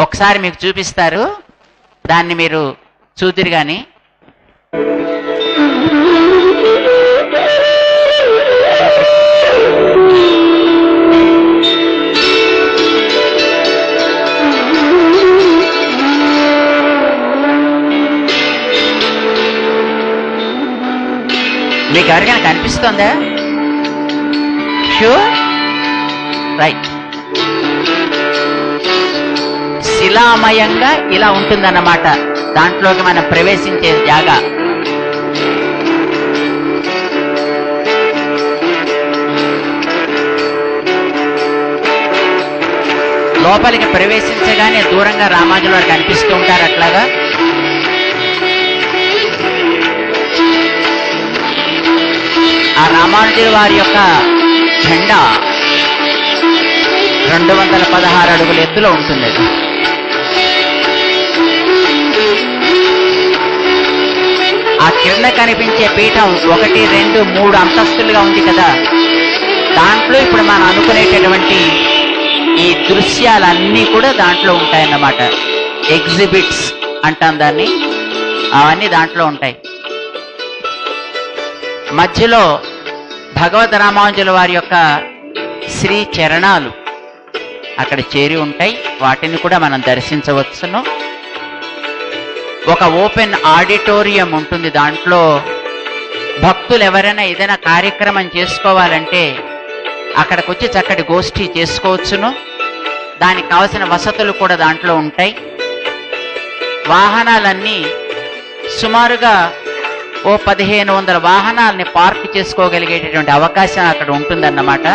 ఒకసారి మీకు చూపిస్తారు దాన్ని మీరు చూదిరు కానీ మీకు ఎవరికైనా కనిపిస్తుందా షూర్ రైట్ శిలామయంగా ఇలా ఉంటుందన్నమాట దాంట్లోకి మనం ప్రవేశించే జాగా లోపలికి ప్రవేశించగానే దూరంగా రామాజులు వారు కనిపిస్తూ ఉంటారు అట్లాగా ఆ రామానుజుల వారి యొక్క జెండా రెండు వందల పదహారు అడుగుల ఎత్తులో ఉంటుంది అది ఆ కింద కనిపించే పీఠం ఒకటి రెండు మూడు అంతస్తులుగా ఉంది కదా దాంట్లో ఇప్పుడు మనం అనుకునేటటువంటి ఈ దృశ్యాలన్నీ కూడా దాంట్లో ఉంటాయన్నమాట ఎగ్జిబిట్స్ అంటాం దాన్ని అవన్నీ దాంట్లో ఉంటాయి మధ్యలో భగవద్ రామానుజుల వారి యొక్క శ్రీ చరణాలు అక్కడ చేరి ఉంటాయి వాటిని కూడా మనం దర్శించవచ్చును ఒక ఓపెన్ ఆడిటోరియం ఉంటుంది దాంట్లో భక్తులు ఎవరైనా ఏదైనా కార్యక్రమం చేసుకోవాలంటే అక్కడికి వచ్చి చక్కటి గోష్ఠి చేసుకోవచ్చును దానికి కావలసిన వసతులు కూడా దాంట్లో ఉంటాయి వాహనాలన్నీ సుమారుగా ఓ పదిహేను వందల వాహనాలని పార్క్ చేసుకోగలిగేటటువంటి అవకాశం అక్కడ ఉంటుందన్నమాట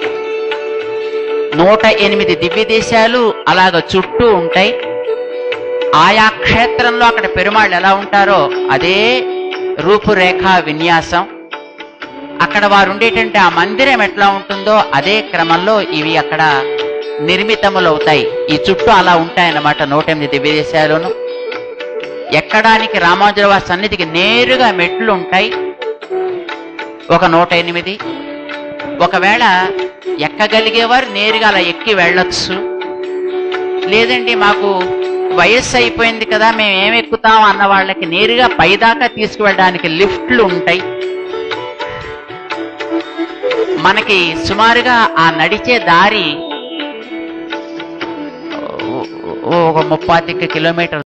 నూట ఎనిమిది దివ్య దేశాలు అలాగ చుట్టూ ఉంటాయి ఆయా క్షేత్రంలో అక్కడ పెరుమాళ్ళు ఎలా ఉంటారో అదే రూపురేఖ విన్యాసం అక్కడ వారు ఉండేటంటే ఆ మందిరం ఎట్లా ఉంటుందో అదే క్రమంలో ఇవి అక్కడ నిర్మితములవుతాయి ఈ చుట్టూ అలా ఉంటాయన్నమాట నూట ఎనిమిది దివ్య దేశాలను ఎక్కడానికి రామానుజుల వారి సన్నిధికి నేరుగా మెట్లు ఉంటాయి ఒక నూట ఎనిమిది ఒకవేళ ఎక్కగలిగేవారు నేరుగా అలా ఎక్కి వెళ్ళొచ్చు లేదండి మాకు వయస్సు అయిపోయింది కదా మేము ఏం ఎక్కుతాం అన్న వాళ్ళకి నేరుగా పైదాకా తీసుకువెళ్ళడానికి లిఫ్ట్లు ఉంటాయి మనకి సుమారుగా ఆ నడిచే దారి ఓ- ఓ- ఒక ముప్పాతిక కిలోమీటర్